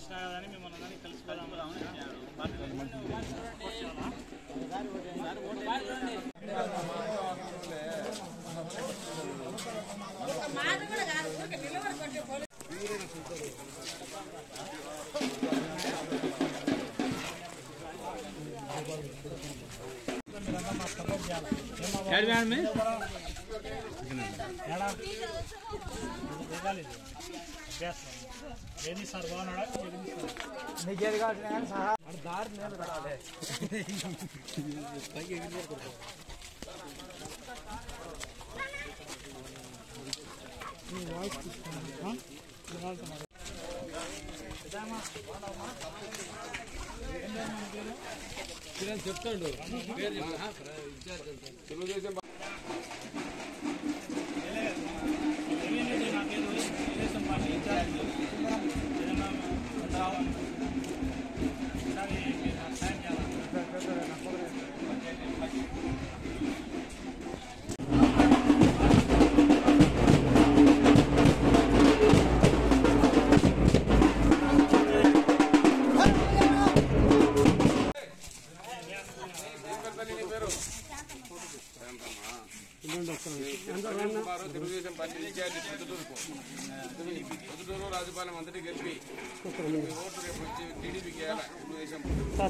వచ్చినా కదా అని మిమ్మల్ని అందరినీ కలిసిపోదాం ఏది సార్ బాగున్నాడా నీకేది కావాలి కానీ సహా దారి నేను రాలే ఏమేమి నాకేదో తెలుగుదేశం పార్టీ ఇన్ఛార్జ్ ఏదైనా రావాలి ఈసారి మీరు నాకు సాయం చేయాలి కుమారు తెలుగుదేశం పార్టీ ఇన్ఛార్జి పొద్దుటూరుకు పొద్దుటూరు రాజపాలెం అంతటి గెలిపి మీ ఓటు రేపు వచ్చి టీడీపీకి వేయాలి తెలుగుదేశం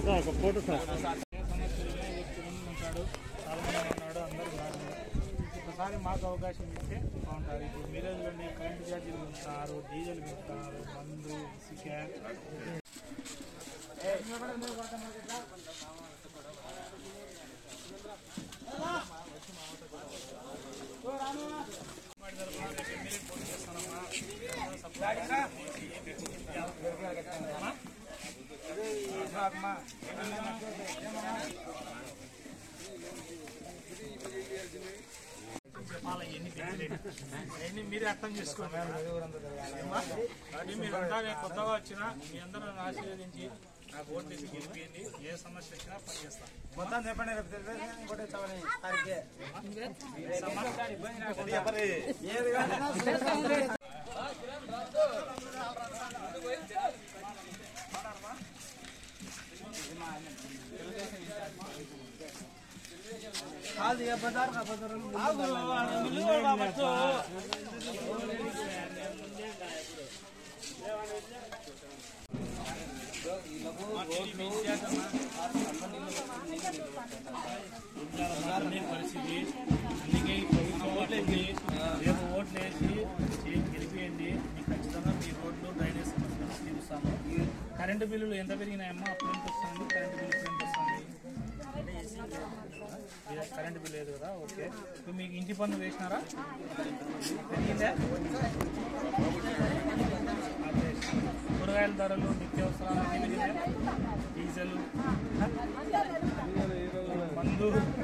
ఏ సమస్యలు లేవు, వ్యక్తి ముందు ఉంటాడు చాలా మంది ఉన్నాడు అందరూ బాగున్నారు ఒకసారి మాకు అవకాశం ఇస్తే బాగుంటుంది ఇప్పుడు మీరే చూడండి కరెంటు ఛార్జీలు పెంచుతున్నారు డీజిల్ పెంచుతున్నారు మందు ఇసుక చెప్పాలి ఎన్ని పెంచలేదు అవన్నీ మీరే అర్థం చేసుకోండి ఏమ్మా? అది మీరంతా నేను కొత్తగా వచ్చినా మీ అందరూ నన్ను ఆశీర్వదించి నాకు ఓటు వేసి గెలిపియండి ఏ సమస్య వచ్చినా పనిచేస్తాను మొత్తం చెప్పండి రేపు తెలుగుదేశం ఇంకోటి చవని తారీఖే ఏది కానీ కాదు ఏ బజార్ నా బజార్ అన్ని పరిస్థితి అందుకే ఈ ప్రభుత్వం ఓట్లేసి రేపు ఓట్లు వేసి చేయి గెలిపియండి మీకు ఖచ్చితంగా మీ రోడ్లు డ్రైనేజ్ సమస్యలు తీరుస్తాను కరెంటు బిల్లులు ఎంత పెరిగినాయమ్మా అప్పుడు ఎంత వస్తుంది కరెంటు బిల్లు ఇప్పుడు ఎంత వస్తుంది ఇది కరెంటు బిల్లు లేదు కదా ఓకే ఇప్పుడు మీకు ఇంటి పన్ను వేసినారా పెరిగిందా అదే. కూరగాయల ధరలు నిత్యావసరాలు అన్ని పెరిగినాయా? డీజిల్ మందు